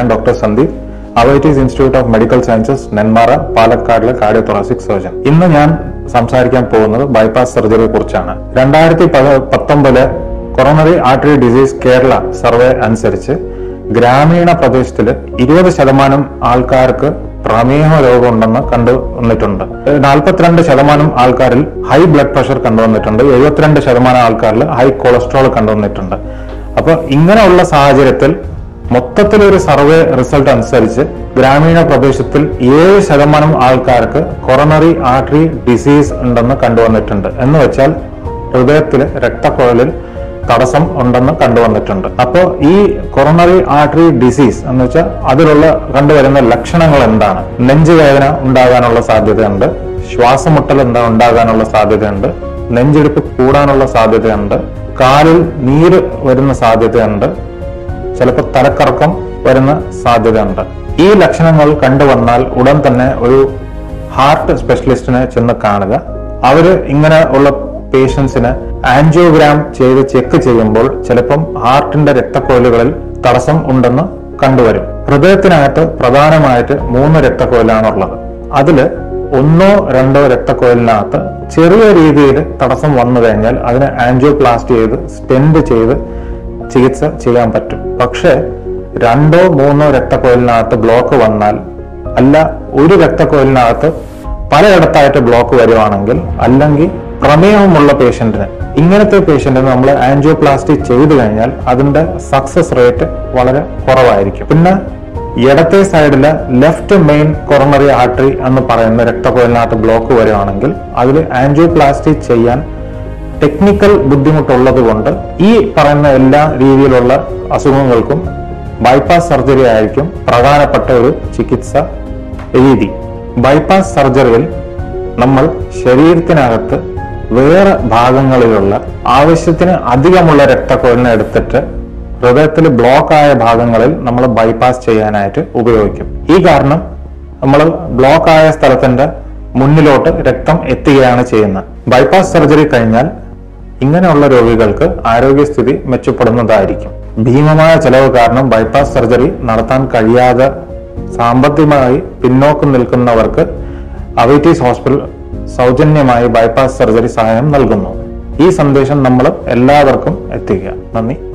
ഞാൻ doctor Sandeep Avitis institute of medical sciences Nenmara പാലക്കാടിലെ cardio thoracic surgeon ഇന്ന് ഞാൻ സംസാരിക്കാൻ പോകുന്നത് ബൈപ്പാസ് സർജറിയെ കുറിച്ചാണ് രണ്ടായിരത്തി പത്തൊമ്പതിലെ coronary artery disease Kerala survey അനുസരിച്ച് ഗ്രാമീണ പ്രദേശത്തിൽ ഇരുപത് ശതമാനം ആൾക്കാർക്ക് പ്രമേഹ രോഗമുണ്ടെന്ന് കണ്ടുവന്നിട്ടുണ്ട് നാൽപ്പത്തിരണ്ട് ശതമാനം ആൾക്കാരിൽ ഹൈ ബ്ലഡ് പ്രഷർ കണ്ടുവന്നിട്ടുണ്ട് എഴുപത്തിരണ്ട് ശതമാനം ആൾക്കാരിൽ ഹൈ കൊളസ്ട്രോൾ കണ്ടുവന്നിട്ടുണ്ട് അപ്പൊ ഇങ്ങനെയുള്ള സാഹചര്യത്തിൽ മൊത്തത്തിലൊരു സർവേ റിസൾട്ട് അനുസരിച്ച് ഗ്രാമീണ പ്രദേശത്തിൽ ഏഴ് ശതമാനം ആൾക്കാർക്ക് കൊറോണറി ആർട്ടറി ഡിസീസ് ഉണ്ടെന്ന് കണ്ടുവന്നിട്ടുണ്ട് എന്ന് വെച്ചാൽ ഹൃദയത്തില് രക്തക്കുഴലിൽ തടസ്സം ഉണ്ടെന്ന് കണ്ടുവന്നിട്ടുണ്ട് അപ്പോൾ ഈ കൊറോണറി ആർട്ടറി ഡിസീസ് എന്ന് വെച്ചാൽ അതിലുള്ള കണ്ടുവരുന്ന ലക്ഷണങ്ങൾ എന്താണ് നെഞ്ചുവേദന ഉണ്ടാകാനുള്ള സാധ്യതയുണ്ട് ശ്വാസമുട്ടൽ എന്താ ഉണ്ടാകാനുള്ള സാധ്യതയുണ്ട് നെഞ്ചെടുപ്പ് കൂടാനുള്ള സാധ്യതയുണ്ട് കാലിൽ നീര് വരുന്ന സാധ്യതയുണ്ട് ചിലപ്പോൾ തലക്കറക്കം വരുന്ന സാധ്യതയുണ്ട് ഈ ലക്ഷണങ്ങൾ കണ്ടുവന്നാൽ ഉടൻ തന്നെ ഒരു ഹാർട്ട് സ്പെഷ്യലിസ്റ്റിനെ ചെന്ന് കാണുക അവര് ഇങ്ങനെ ഉള്ള പേഷ്യൻസിന് ആൻജിയോഗ്രാം ചെയ്ത് ചെക്ക് ചെയ്യുമ്പോൾ ചിലപ്പം ഹാർട്ടിന്റെ രക്തക്കോലുകളിൽ തടസ്സം ഉണ്ടെന്ന് കണ്ടുവരും ഹൃദയത്തിനകത്ത് പ്രധാനമായിട്ട് മൂന്ന് രക്തക്കോയിലാണുള്ളത് അതില് ഒന്നോ രണ്ടോ രക്തക്കോയിലിനകത്ത് ചെറിയ രീതിയിൽ തടസ്സം വന്നു കഴിഞ്ഞാൽ അതിനെ ആൻജിയോപ്ലാസ്റ്റ് ചെയ്ത് സ്റ്റെൻഡ് ചെയ്ത് ചികിത്സ ചെയ്യാൻ പറ്റും പക്ഷേ രണ്ടോ മൂന്നോ രക്തക്കോയിലിനകത്ത് ബ്ലോക്ക് വന്നാൽ അല്ല ഒരു രക്തക്കോയിലിനകത്ത് പലയിടത്തായിട്ട് ബ്ലോക്ക് വരുവാണെങ്കിൽ അല്ലെങ്കിൽ പ്രമേഹമുള്ള പേഷ്യന്റിന് ഇങ്ങനത്തെ പേഷ്യന്റിന് നമ്മൾ ആൻജിയോപ്ലാസ്റ്റി ചെയ്തു കഴിഞ്ഞാൽ അതിന്റെ സക്സസ് റേറ്റ് വളരെ കുറവായിരിക്കും പിന്നെ ഇടത്തെ സൈഡിലെ ലെഫ്റ്റ് മെയിൻ കൊറോണറി ആർട്ടറി എന്ന് പറയുന്ന രക്തക്കോയിലിനകത്ത് ബ്ലോക്ക് വരുവാണെങ്കിൽ അതിൽ ആൻജിയോപ്ലാസ്റ്റി ചെയ്യാൻ ടെക്നിക്കൽ ബുദ്ധിമുട്ടുള്ളത് കൊണ്ട് ഈ പറയുന്ന എല്ലാ രീതിയിലുള്ള അസുഖങ്ങൾക്കും ബൈപ്പാസ് സർജറി ആയിരിക്കും പ്രധാനപ്പെട്ട ഒരു ചികിത്സ രീതി ബൈപ്പാസ് സർജറിയിൽ നമ്മൾ ശരീരത്തിനകത്ത് വേറെ ഭാഗങ്ങളിലുള്ള ആവശ്യത്തിന് അധികമുള്ള രക്തക്കൊഴിലിനെ എടുത്തിട്ട് ഹൃദയത്തിൽ ബ്ലോക്ക് ആയ ഭാഗങ്ങളിൽ നമ്മൾ ബൈപ്പാസ് ചെയ്യാനായിട്ട് ഉപയോഗിക്കും ഈ കാരണം നമ്മൾ ബ്ലോക്ക് ആയ സ്ഥലത്തിന്റെ മുന്നിലോട്ട് രക്തം എത്തുകയാണ് ചെയ്യുന്നത് ബൈപ്പാസ് സർജറി കഴിഞ്ഞാൽ ഇങ്ങനെയുള്ള രോഗികൾക്ക് ആരോഗ്യസ്ഥിതി മെച്ചപ്പെടുന്നതായിരിക്കും ഭീമമായ ചെലവ് കാരണം ബൈപ്പാസ് സർജറി നടത്താൻ കഴിയാതെ സാമ്പത്തികമായി പിന്നോക്കം നിൽക്കുന്നവർക്ക് അവൈറ്റീസ് ഹോസ്പിറ്റൽ സൗജന്യമായി ബൈപ്പാസ് സർജറി സഹായം നൽകുന്നു ഈ സന്ദേശം നമ്മൾ എല്ലാവർക്കും എത്തിക്കുക നന്ദി